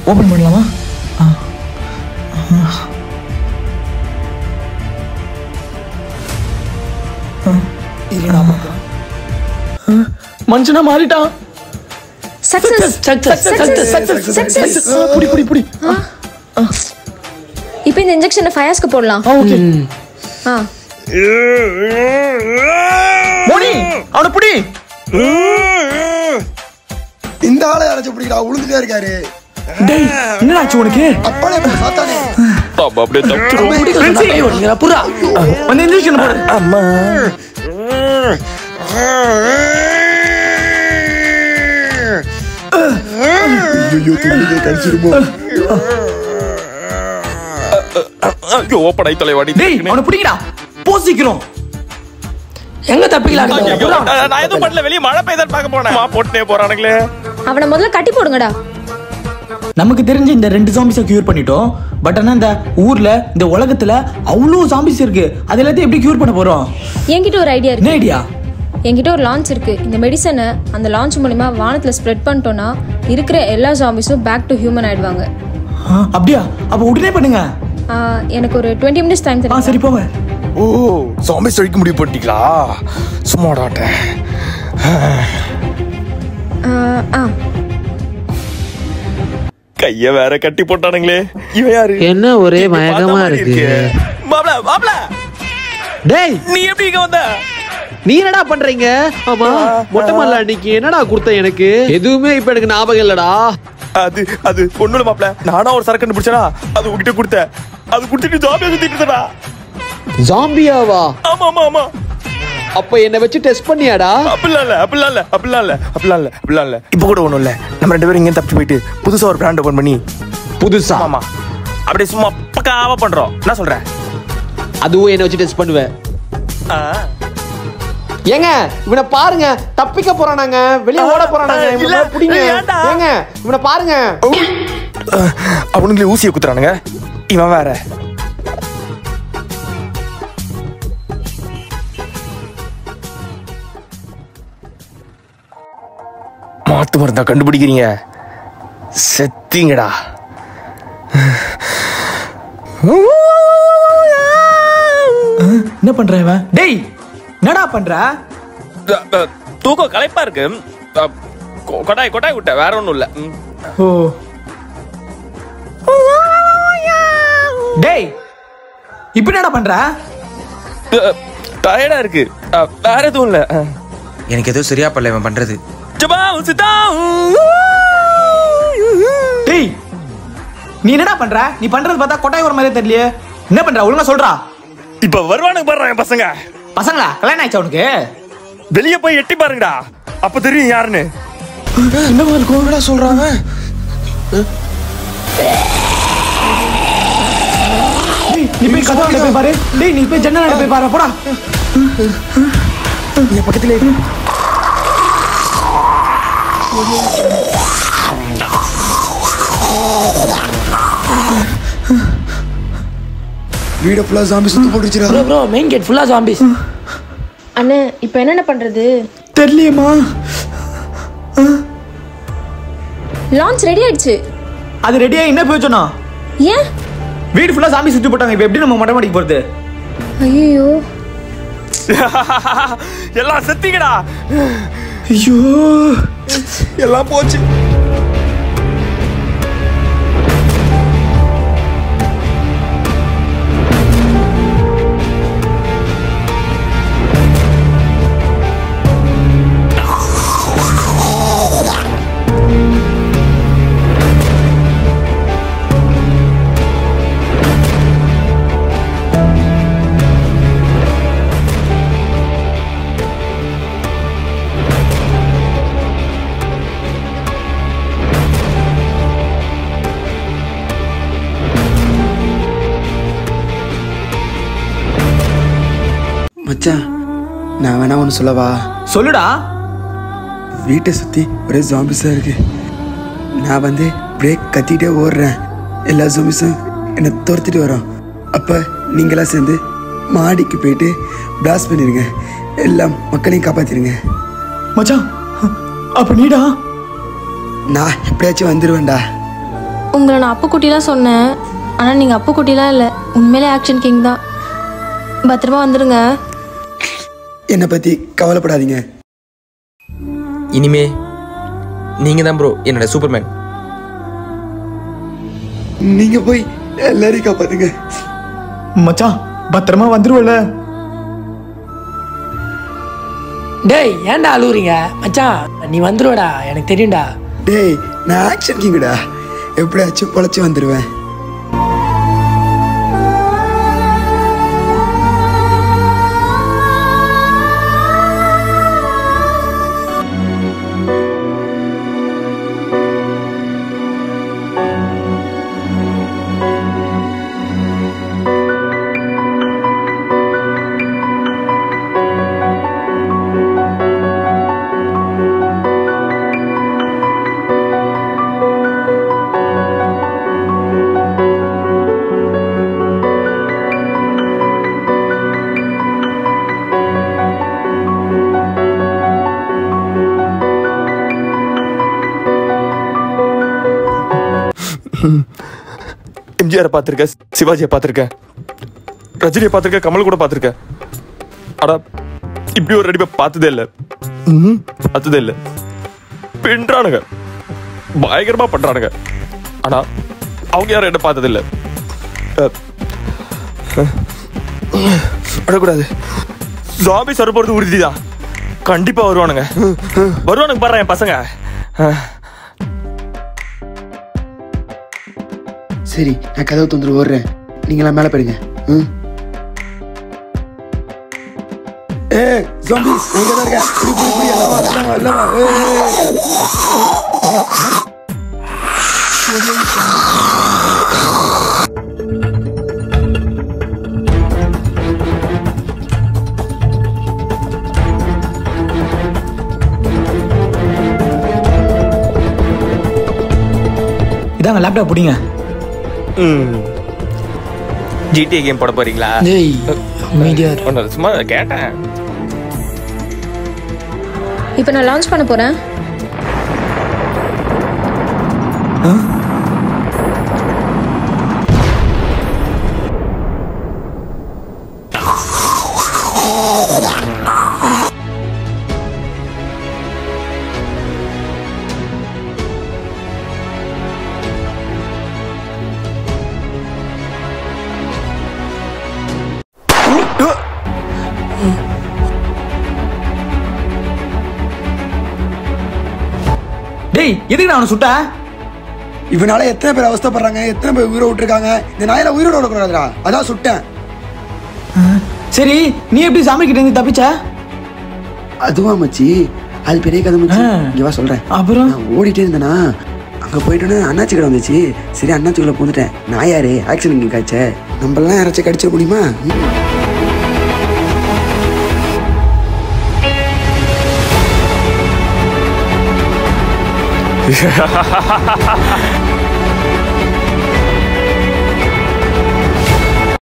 Open பண்ணலாமா ஆ. இரு நான் பார்க்கறேன். மனுஷனா மாறிட்டான் சக்சஸ் சக்சஸ் புடி புடி புடி இப்போ இந்த இன்ஜெக்ஷனை ஃபயர்ஸ்க்கு போடலாம் ஓகே ஆ மோனி அவனை புடி இந்த ஆளை அரைச்சு பிடிக்கிறா உளுந்துட்டே இருக்காரு டேய் என்னடாச்சு உனக்கு அப்பாலே போய் சாத்தானே அப்படியே தப்பிச்சிரும் புறா வந்து இன்ஜெக்ஷன் போடு அம்மா ஐயோ துணியை கடிச்சிருமோ ஐயோ ஓப்பன் ஆகி தலைவாடி டேய் அவனை பிடிக்கடா போ சீக்கிரம் எங்க தப்பிக்கலாம் ஐயோ, நான் எதுவும் பண்ணல வெளிய மழை பெய்தான் பார்க்க போனேன் மா போட்டுனே போறானுங்களே அவனை முதல்ல கட்டி போடுங்கடா நமக்கு தெரிஞ்ச இந்த ரெண்டு ஜாம்பிஸை கியூர் பண்ணிட்டோம் பட் ஆனா இந்த ஊர்ல இந்த உலகத்துல அவ்வளோ ஜாம்பிஸ் இருக்கு அது எல்லாத்தையும் எப்படி கியூர் பண்ண போறோம் என்கிட்ட ஒரு ஐடியா என்ன இருக்கு ஐடியா என்கிட்ட ஒரு லான்ச் இருக்கு இந்த மெடிசனை அந்த லான்ச் மூலியமா வானத்துல ஸ்ப்ரெட் பண்ணிட்டோம்னா இருக்கிற எல்லா ஜாம்பிஸும் பேக் டு ஹியூமன் ஆயிடுவாங்க அப்படியா அப்ப உடனே பண்ணுங்க ஆ, எனக்கு ஒரு டுவெண்ட்டி மினிட்ஸ் டைம் ஆ தரேன் சரி போங்க ஓ சாம்பிஸ் அடிக்க முடிவு பண்ணிட்டீங்களா சும்மாடாட்டேன் ஆ கைய வேற கட்டி போட்டானுங்களே இவன் யாரு என்ன ஒரே இப்படி மயக்கமா பார்த்த மாதிரி இருக்கு. மாப்ள மாப்ள டேய் நீ எப்படி இங்க வந்த நீ என்னடா பண்றீங்க ஆமா மொட்டை மல்ல அன்னைக்கு என்னடா கொடுத்த எனக்கு எதுவுமே இப்ப எனக்கு ஞாபகம் இல்லடா அது அது ஒண்ணுல மாப்ள நானா ஒரு சரக்கு கண்டுபிடிச்சனா அது உங்ககிட்ட கொடுத்தேன் அது குடுத்துட்டு ஜாபியா சுத்திட்டு இருந்தடா ஜாம்பியாவா ஆமா ஆமா ஆமா அப்ப என்ன வச்சு டெஸ்ட் பண்ணியாடா அப்படிலாம் இல்ல அப்படிலாம் இல்ல அப்படிலாம் இல்ல அப்படிலாம் இல்ல அப்படிலாம் இல்ல இப்ப கூட ஒண்ணும் இல்ல நம்ம ரெண்டு பேரும் இங்க தப்பி போயிட்டு புதுசா ஒரு பிராண்ட் ஓபன் பண்ணி புதுசா ஆமா அப்படியே சும்மா பக்காவா பண்றோம் என்ன சொல்ற அதுவும் என்ன வச்சு டெஸ்ட் பண்ணுவேன் ஆ. ஏங்க இவனை பாருங்க தப்பிக்க போறானாங்க வெளிய ஓட போறானாங்க இல்ல, இவனை பிடிங்க ஏன்டா? ஏங்க இவனை பாருங்க அஹ், அவனுங்களே ஊசியை குத்துறானுங்க இவன் வேற மாத்து மருந்தா கண்டுபிடிக்கிறீங்க செத்தீங்கடா என்ன பண்ற இவன் டேய் என்னடா பண்ற அஹ், அஹ், தூக்கம் களைப்பா இருக்கு அஹ், கொ- கொட்டாய் கொட்டாய் விட்ட வேற ஒண்ணும் இல்ல ம். ஓ டேய் இப்போ என்னடா பண்ற அஹ், டயர்டா இருக்கு அஹ், வேற எதுவும் இல்ல அஹ். எனக்கு எதுவும் சரியா படல இவன் பண்றது ஜபா, சித்தா. டேய் நீ என்னடா பண்ற நீ பண்றது பார்த்தா கொட்டாய் ஒரு மாதிரியே தெரியலையே என்ன பண்ற ஒழுங்கா சொல்றா இப்ப வருவானுங்க பாரு என் பசங்க பசங்களா கல்யாணம் ஆயிடுச்சா உனக்கு வெளிய போய் எட்டி பாருங்கடா அப்ப தெரியும் யாருன்னு என்னவா இருக்கும் என்னடா சொல்றாங்க டேய், நீ போய் கதவாண்ட போய் பாரு டேய் நீ போய் ஜன்னலாண்ட போய் பாரு போடா என் பக்கத்துல இரு. வீட ஃபுல்லா சாமி சுத்து போட்டுச்சுடா ப்ரோ ப்ரோ மெயின் கேட் ஃபுல்லா ஜாம்பிஸ் அண்ணே இப்போ என்னென்ன பண்றது தெரியலையேம்மா லான்ச் ரெடி ஆயிடுச்சு அது ரெடியா என்ன பிரயோஜனம் ஏன் வீடு ஃபுல்லா சாமி சுத்தி போட்டாங்க இப்போ எப்படி நம்ம மொட்டை மாடிக்கு போறது ஐயோ எல்லாம் செத்தீங்கடா ஐயோ எல்லாம் போச்சு மச்சான் நான் வேணா ஒன்று சொல்லவா சொல்லுடா வீட்டை சுற்றி ஒரே ஜாம்பிஸாக இருக்கு நான் வந்து பிரேக் கத்திட்டே ஓடுறேன் எல்லா ஜாம்பிஸும் என்னை துரத்திட்டு வரோம் அப்போ நீங்களாம் சேர்ந்து மாடிக்கு போயிட்டு பிளாஸ்ட் பண்ணிடுங்க எல்லா மக்களையும் காப்பாற்றிடுங்க மச்சான் அப்ப நீடா நான் எப்படியாச்சும் வந்துடுவேன்டா உங்களை நான் அப்புக்குட்டிலாம் சொன்னேன் ஆனால் நீங்கள் அப்புக்குட்டிலாம் இல்லை உண்மையிலே ஆக்ஷன் கிங் தான் பத்திரமா வந்துடுங்க என்னை பற்றி கவலைப்படாதீங்க இனிமே நீங்க தான் ப்ரோ என்னோட சூப்பர்மேன் நீங்கள் போய் எல்லாரையும் காப்பாத்துங்க மச்சான் பத்திரமா வந்துருவல டேய் ஏன்டா அழுவுறீங்க மச்சான் நீ வந்துருவடா எனக்கு தெரியும்டா டேய் நான் ஆக்ஷன் கிங்குடா எப்படியாச்சும் பொழைச்சி வந்துடுவேன் எம்ஜிஆரை பார்த்துருக்கேன் சிவாஜியை பார்த்துருக்கேன் ரஜினியை பார்த்துருக்கேன் கமல் கூட பார்த்துருக்கேன் ஆனா இப்படி ஒரு நடிப்பை பார்த்ததே இல்லை ம்ஹும். பார்த்ததே இல்லை பின்றானுங்க பயங்கரமா பண்றானுங்க ஆனா அவங்க யாரும் என்ன பார்த்ததில்லை அஹ், அஹ், விடக்கூடாது ஜாம்பி சர போறது உறுதிதான் கண்டிப்பா வருவானுங்க வருவானுங்க பாரு என் பசங்க அஹ், சரி நான் கதவு தொந்தரவு ஓடுறேன் நீங்களாம் மேலே போயிடுங்க ம் ஏ ஜாம்பிஸ் நான் இங்கே தான் இருக்கேன் புடி, புடி, புடி, எல்லாம் வா, எல்லாம் வா, எல்லாம் வா. ஏய், ஏய். இதாங்க லேப்டாப் பிடிங்க ம் ஜிடிஏ கேம் போட போறீங்களா டேய் அமைதியா இரு. ஒண்ணு சும்மா கேட்டேன் இப்போ நான் லான்ச் பண்ண போகிறேன் டேய் எதுக்கு நான் அவனை சுட்ட இவனால எத்தனை பேர் அவஸ்தைப்படுறாங்க எத்தனை பேர் உயிரை விட்டுருக்காங்க இந்த நாயில உயிரோட விடக்கூடாதுடா அதான் சுட்டேன் சரி நீ எப்படி சாமி கிட்ட இருந்து தப்பிச்ச அதுவா மச்சி அது பெரிய கதை மச்சி ஆ. இங்க வா சொல்றேன் அப்புறம் நான் ஓடிட்டே இருந்தேனா அங்க போயிட்டோன்னு அண்ணாச்சி கடை வந்துச்சு சரி அண்ணாச்சிக்குள்ள பூந்துட்டேன் நான் யாரு ஆக்சிடென்ட் இங்கே காய்ச்ச நம்மளாம் யாராச்சும் கடிச்சிட முடியுமா ம்.